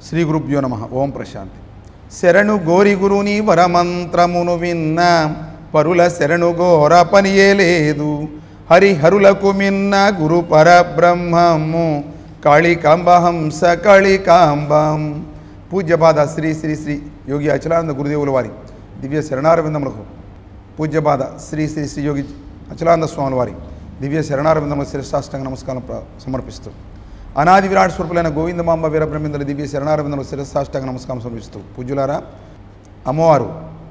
శ్రీ గురుభ్యో నమ ఓం ప్రశాంతి శరణు గోరి గురుని వరమంత్రమును విన్న పరుల శరణు గోర పనియే లేదు హరిహరులకు మిన్న గురు పరబ్రహ్మము కాళికాంబహంస కాళికాంబం పూజ్యపాద శ్రీ శ్రీ శ్రీ యోగి అచలానంద గురుదేవుల వారి దివ్య శరణారవిందములకు పూజ్యపాద శ్రీ శ్రీ శ్రీ యోగి అచలానంద స్వాముల వారి దివ్య శరణారవిందములకు శిరసాష్టంగ నమస్కారం ప్ర- సమర్పిస్తూ అనాది విరాట్ స్వరూపులైన గోవిందమాంబ వీరబ్రహ్మేంద్ర దివ్య శరణారవిందములకు శిరసాష్టంగ నమస్కారం సమర్పిస్తూ పూజ్యులారా అమ్మవారు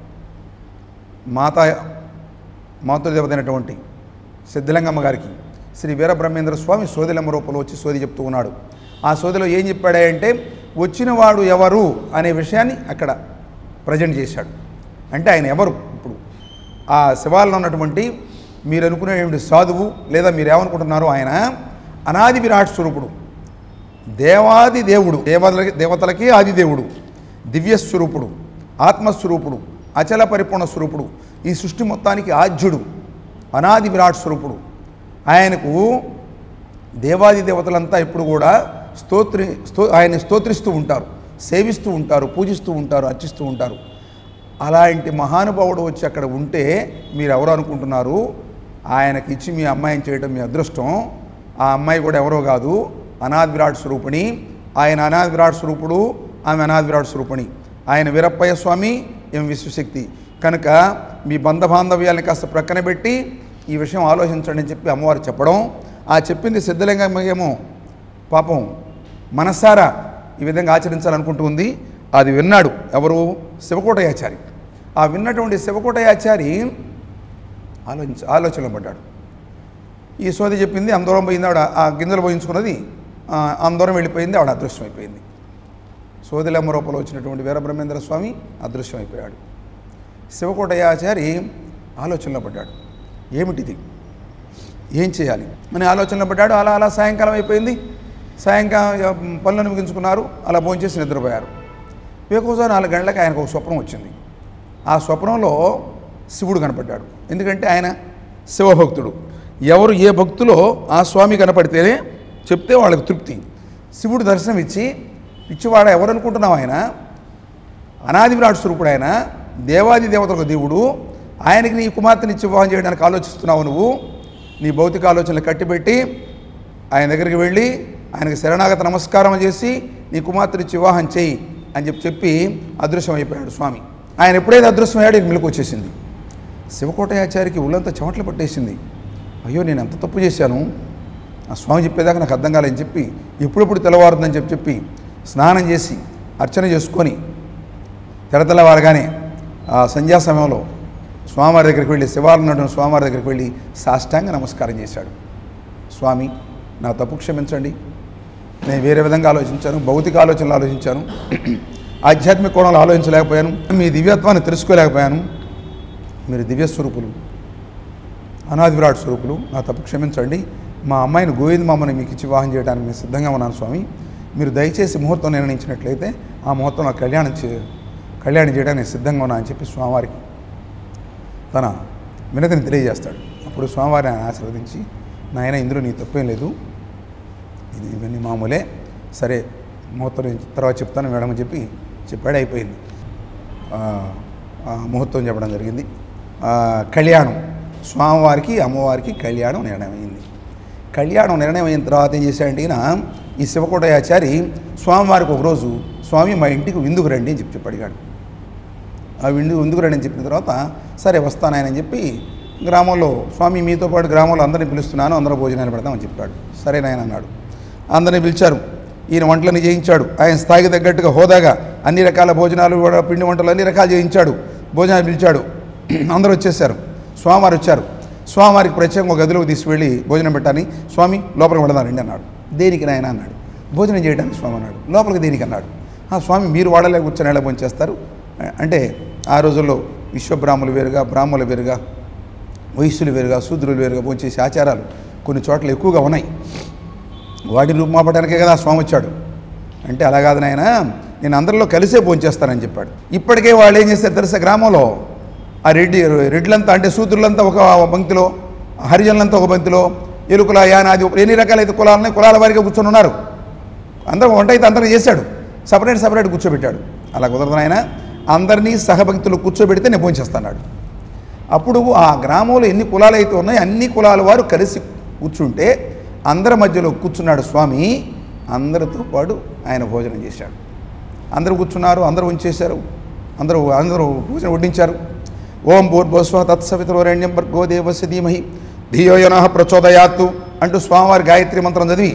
మాతా మాతృదేవత అయినటువంటి సిద్ధలింగమ్మ గారికి శ్రీ వీరబ్రహ్మేంద్ర స్వామి సోదిలమ్మ రూపంలో వచ్చి సోది చెప్తూ ఉన్నాడు ఆ సోదిలో ఏం చెప్పాడంటే వచ్చినవాడు ఎవరు అనే విషయాన్ని అక్కడ ప్రజెంట్ చేశాడు అంటే ఆయన ఎవరు ఇప్పుడు ఆ శివాలలో ఉన్నటువంటి మీరు అనుకునేటువంటి సాధువు లేదా మీరు ఏమనుకుంటున్నారో ఆయన అనాది విరాట్ స్వరూపుడు దేవాది దేవుడు దేవతలకి దేవతలకి ఆది దేవుడు దివ్య స్వరూపుడు ఆత్మస్వరూపుడు అచల పరిపూర్ణ స్వరూపుడు ఈ సృష్టి మొత్తానికి ఆద్యుడు అనాది విరాట్ స్వరూపుడు ఆయనకు దేవాది దేవతలంతా ఎప్పుడు కూడా స్తోత్రి స్తో ఆయన్ని స్తోత్రిస్తూ ఉంటారు సేవిస్తూ ఉంటారు పూజిస్తూ ఉంటారు అర్చిస్తూ ఉంటారు అలాంటి మహానుభావుడు వచ్చి అక్కడ ఉంటే మీరు ఎవరు అనుకుంటున్నారు ఆయనకి ఇచ్చి మీ అమ్మాయిని చేయడం మీ అదృష్టం ఆ అమ్మాయి కూడా ఎవరో కాదు అనాథ్ విరాట్ స్వరూపిణి ఆయన అనాథ్ విరాట్ స్వరూపుడు ఆమె అనాథ్ విరాట్ స్వరూపిణి ఆయన వీరప్పయ్య స్వామి ఎం విశ్వశక్తి కనుక మీ బంధ బాంధవ్యాలను కాస్త ప్రక్కన పెట్టి ఈ విషయం ఆలోచించండి అని చెప్పి అమ్మవారు చెప్పడం ఆ చెప్పింది సిద్ధలింగమేమో పాపం మనసారా ఈ విధంగా ఆచరించాలనుకుంటూ ఉంది అది విన్నాడు ఎవరు శివకోటయాచారి ఆ విన్నటువంటి శివకోటయాచారి ఆలోచించ ఆలోచనలో పడ్డాడు ఈ సోది చెప్పింది అందరం పోయింది ఆవిడ ఆ గింజలు పోయించుకున్నది ఆ, అందరం వెళ్ళిపోయింది ఆవిడ అదృశ్యం అయిపోయింది సోదిలమ్మ రూపంలో వచ్చినటువంటి వీరబ్రహ్మేంద్ర స్వామి అదృశ్యం అయిపోయాడు శివకోటయాచారి ఆలోచనలో పడ్డాడు ఏమిటిది ఏం చేయాలి అని ఆలోచనలో పడ్డాడు అలా అలా సాయంకాలం అయిపోయింది సాయంకాలం పనులను ముగించుకున్నారు అలా భోంచేసి నిద్రపోయారు వేకోజా నాలుగు గంటలకు ఆయనకు ఒక స్వప్నం వచ్చింది ఆ స్వప్నంలో శివుడు కనపడ్డాడు ఎందుకంటే ఆయన శివభక్తుడు ఎవరు ఏ భక్తులో ఆ స్వామి కనపడితేనే చెప్తే వాళ్ళకి తృప్తి శివుడు దర్శనం ఇచ్చి ఇచ్చివాడ ఎవరు అనుకుంటున్నావు ఆయన అనాది విరాట్ స్వరూపుడు ఆయన దేవాది దేవతలకు దేవుడు ఆయనకి నీ కుమార్తెని ఇచ్చి వివాహం చేయడానికి ఆలోచిస్తున్నావు నువ్వు నీ భౌతిక ఆలోచనలు కట్టిపెట్టి ఆయన దగ్గరికి వెళ్ళి ఆయనకి శరణాగత నమస్కారం చేసి నీ కుమార్తెని ఇచ్చి వివాహం చేయి అని చెప్పి చెప్పి అదృశ్యం అయిపోయాడు స్వామి ఆయన ఎప్పుడైతే అదృశ్యం అయ్యాడు ఇక మెలకు వచ్చేసింది శివకోటయాచారికి ఉల్లంతా చెమటలు పట్టేసింది అయ్యో నేను ఎంత తప్పు చేశాను ఆ స్వామి చెప్పేదాకా నాకు అర్థం కాలేదని చెప్పి ఎప్పుడెప్పుడు తెల్లవారుతుందని చెప్పి చెప్పి స్నానం చేసి అర్చన చేసుకొని తెరతెల్లవారగానే ఆ సంధ్యా సమయంలో స్వామివారి దగ్గరికి వెళ్ళి శివాలయం ఉన్నటువంటి స్వామివారి దగ్గరికి వెళ్ళి సాష్టాంగ నమస్కారం చేశాడు స్వామి నా తప్పు క్షమించండి నేను వేరే విధంగా ఆలోచించాను భౌతిక ఆలోచనలు ఆలోచించాను ఆధ్యాత్మిక కోణంలో ఆలోచించలేకపోయాను మీ దివ్యత్వాన్ని తెలుసుకోలేకపోయాను మీరు దివ్య స్వరూపులు అనాది విరాట్ స్వరూపులు నా తప్పు క్షమించండి మా అమ్మాయిని గోవింద మామని మీకు ఇచ్చి వివాహం చేయడానికి నేను సిద్ధంగా ఉన్నాను స్వామి మీరు దయచేసి ముహూర్తం నిర్ణయించినట్లయితే ఆ ముహూర్తంలో కళ్యాణం చే కళ్యాణం చేయడానికి నేను సిద్ధంగా ఉన్నా అని చెప్పి స్వామివారికి తన వినతిని తెలియజేస్తాడు అప్పుడు స్వామివారిని ఆయన ఆశీర్వదించి నాయన ఇందులో నీ తప్పేం లేదు ఇది ఇవన్నీ మామూలే సరే ముహూర్తం నేను తర్వాత చెప్తాను మేడం అని చెప్పి చెప్పాడు అయిపోయింది ఆ, ఆ ముహూర్తం చెప్పడం జరిగింది ఆ, కళ్యాణం స్వామివారికి అమ్మవారికి కళ్యాణం నిర్ణయం అయింది కళ్యాణం నిర్ణయం అయిన తర్వాత ఏం చేశాడంటే ఈయన ఈ శివకోటయాచారి స్వామివారికి ఒకరోజు స్వామి మా ఇంటికి విందుకు రండి అని చెప్పి చెప్పి అడిగాడు ఆ విందు విందుకు రండి అని చెప్పిన తర్వాత సరే వస్తానాయనని చెప్పి గ్రామంలో స్వామి మీతో పాటు గ్రామంలో అందరిని పిలుస్తున్నాను అందరూ భోజనాలు పెడతామని చెప్పాడు సరే నాయన అన్నాడు అందరిని పిలిచారు ఈయన వంటలను చేయించాడు ఆయన స్థాయికి తగ్గట్టుగా హోదాగా అన్ని రకాల భోజనాలు కూడా పిండి వంటలు అన్ని రకాలు చేయించాడు భోజనాలు పిలిచాడు అందరూ వచ్చేసారు స్వామివారు వచ్చారు స్వామివారికి ప్రత్యేకంగా ఒక గదిలోకి తీసుకువెళ్ళి భోజనం పెట్టాలని స్వామి లోపలికి వెళదాం రండి అన్నాడు దేనికి నాయన అన్నాడు భోజనం చేయడానికి స్వామి అన్నాడు లోపలికి దేనికి అన్నాడు "ఆ, స్వామి మీరు వాడలే కూర్చొని ఎలా భోంచేస్తారు అంటే ఆ రోజుల్లో విశ్వబ్రాహ్మణులు వేరుగా బ్రాహ్మణులు వేరుగా వైశ్యులు వేరుగా శూద్రులు వేరుగా భోంచేసే ఆచారాలు కొన్ని చోట్ల ఎక్కువగా ఉన్నాయి వాటిని రూపుమాపడానికే కదా ఆ స్వామి వచ్చాడు అంటే అలా కాదు నాయన నేను అందరిలో కలిసే భోంచేస్తానని చెప్పాడు ఇప్పటికే వాళ్ళు ఏం చేస్తారు తెలుసా గ్రామంలో ఆ రెడ్డి రెడ్లంతా అంటే శూద్రులంతా ఒక పంక్తిలో హరిజనులంతా ఒక పంక్తిలో ఎలుకల యానాది ఎన్ని రకాలైతే కులాలని కులాల వారిగా కూర్చొని ఉన్నారు అందరూ వంట అయితే అందరూ చేశాడు సపరేట్ సపరేట్ కూర్చోబెట్టాడు అలా కుదరదు ఆయన అందరినీ సహభక్తులు కూర్చోబెడితే నేను భోంచేస్తాడు అప్పుడు ఆ గ్రామంలో ఎన్ని కులాలు అయితే ఉన్నాయో అన్ని కులాల వారు కలిసి కూర్చుంటే అందరి మధ్యలో కూర్చున్నాడు స్వామి అందరితో పాటు ఆయన భోజనం చేశాడు అందరూ కూర్చున్నారు అందరూ ఉంచేశారు అందరూ అందరూ భోజనం వడ్డించారు ఓం భూర్భోస్వ తత్సవితురేణ్యం భర్గో దేవస్య ధీమహి ధియోయన ప్రచోదయాత్తు అంటూ స్వామివారి గాయత్రి మంత్రం చదివి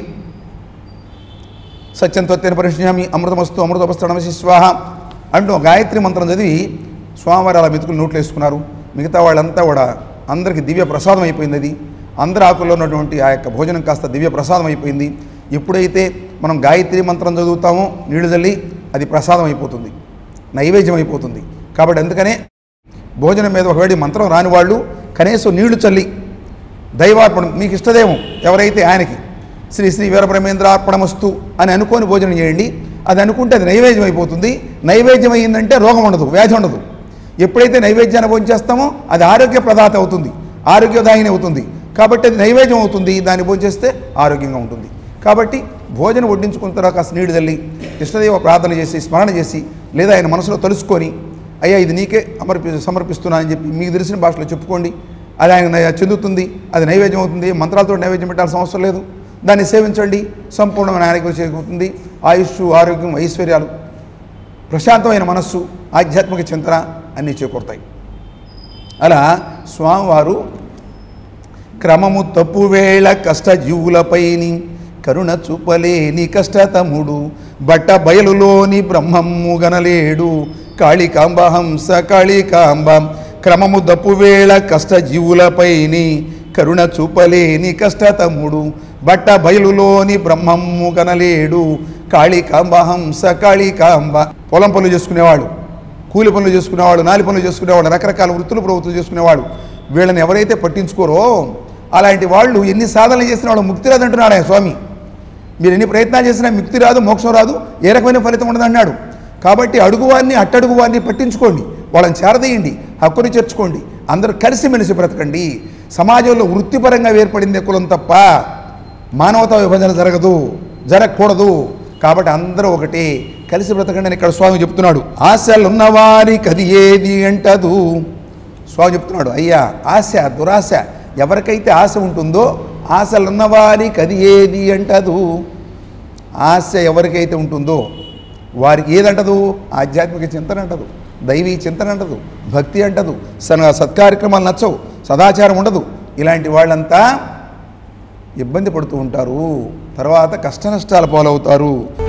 సత్యం త్వత్తేన పరిశుష్యామి అమృతమస్తు అమృతోపస్తనమసి స్వాహ అంటూ గాయత్రి మంత్రం చదివి స్వామివారు అలా మెతుకులు నోట్లు వేసుకున్నారు మిగతా వాళ్ళంతా కూడా అందరికీ దివ్య ప్రసాదం అయిపోయింది అది అందరి ఆకుల్లో ఉన్నటువంటి ఆ యొక్క భోజనం కాస్త దివ్య ప్రసాదం అయిపోయింది ఎప్పుడైతే మనం గాయత్రి మంత్రం చదువుతామో నీళ్లు చల్లి అది ప్రసాదం అయిపోతుంది నైవేద్యం అయిపోతుంది కాబట్టి అందుకనే భోజనం మీద ఒకవేళ ఈ మంత్రం రాని వాళ్ళు కనీసం నీళ్లు చల్లి దైవార్పణం మీకు ఇష్టదేమం ఎవరైతే ఆయనకి శ్రీ శ్రీ వీరబ్రహ్మేంద్రార్పణమస్తు అని అనుకొని భోజనం చేయండి అది అనుకుంటే అది నైవేద్యం అయిపోతుంది నైవేద్యం అయ్యిందంటే రోగం ఉండదు వ్యాధి ఉండదు ఎప్పుడైతే నైవేద్యాన్ని భోజనం చేస్తామో అది ఆరోగ్య ప్రదాత అవుతుంది ఆరోగ్యదాయిని అవుతుంది కాబట్టి అది నైవేద్యం అవుతుంది దాన్ని భోజనం చేస్తే ఆరోగ్యంగా ఉంటుంది కాబట్టి భోజనం వడ్డించుకున్న తర్వాత కాస్త నీడు తల్లి ఇష్టదేవ ప్రార్థన చేసి స్మరణ చేసి లేదా ఆయన మనసులో తలుసుకొని అయ్యా ఇది నీకే అమర్పి సమర్పిస్తున్నానని చెప్పి మీకు తెలిసిన భాషలో చెప్పుకోండి అది ఆయన నై- చెందుతుంది అది నైవేద్యం అవుతుంది మంత్రాలతో నైవేద్యం పెట్టాల్సిన అవసరం లేదు దాన్ని సేవించండి సంపూర్ణమైన ఆరోగ్యం చేకూరుతుంది ఆయుష్ ఆరోగ్యం ఐశ్వర్యాలు ప్రశాంతమైన మనస్సు ఆధ్యాత్మిక చింతన అన్నీ చేకూరుతాయి అలా స్వామివారు క్రమము తప్పువేళ కష్టజీవులపైని కరుణ చూపలేని కష్టతముడు బట్ట బయలులోని బ్రహ్మము గనలేడు కాళికాంబ హంస కాళికాంబ క్రమము దప్పువేళ కష్టజీవులపైని కరుణ చూపలేని కష్టతముడు బట్ట బయలులోని బ్రహ్మము గనలేడు కాళికాంబ హంస కాళికాంబ పొలం పనులు చేసుకునేవాడు కూలి పనులు చేసుకునేవాడు నాలి పనులు చేసుకునేవాడు రకరకాల వృత్తులు ప్రవృత్తులు చేసుకునేవాడు వీళ్ళని ఎవరైతే పట్టించుకోరో అలాంటి వాళ్ళు ఎన్ని సాధనలు చేసిన వాళ్ళు ముక్తి రాదంటున్నాడు ఆయన స్వామి మీరు ఎన్ని ప్రయత్నాలు చేసినా ముక్తి రాదు మోక్షం రాదు ఏ రకమైన ఫలితం ఉండదు అన్నాడు కాబట్టి అడుగువారిని అట్టడుగు వారిని పట్టించుకోండి వాళ్ళని చేరదీయండి హక్కుని చేర్చుకోండి అందరూ కలిసిమెలిసి బ్రతకండి సమాజంలో వృత్తిపరంగా ఏర్పడిందే కులం తప్ప మానవతా విభజన జరగదు జరగకూడదు కాబట్టి అందరూ ఒకటే కలిసి బ్రతకండి అని ఇక్కడ స్వామి చెప్తున్నాడు ఆశలున్నవారికి అది ఏది అంటదు స్వామి చెప్తున్నాడు అయ్యా ఆశ దురాశ ఎవరికైతే ఆశ ఉంటుందో ఆశలున్నవారికి అది ఏది అంటదు ఆశ ఎవరికైతే ఉంటుందో వారికి ఏదంటదు ఆధ్యాత్మిక చింతన అంటదు దైవీ చింతన అంటదు భక్తి అంటదు సన సత్కార్యక్రమాలు నచ్చవు సదాచారం ఉండదు ఇలాంటి వాళ్ళంతా ఇబ్బంది పడుతూ ఉంటారు తర్వాత కష్ట నష్టాల పాలవుతారు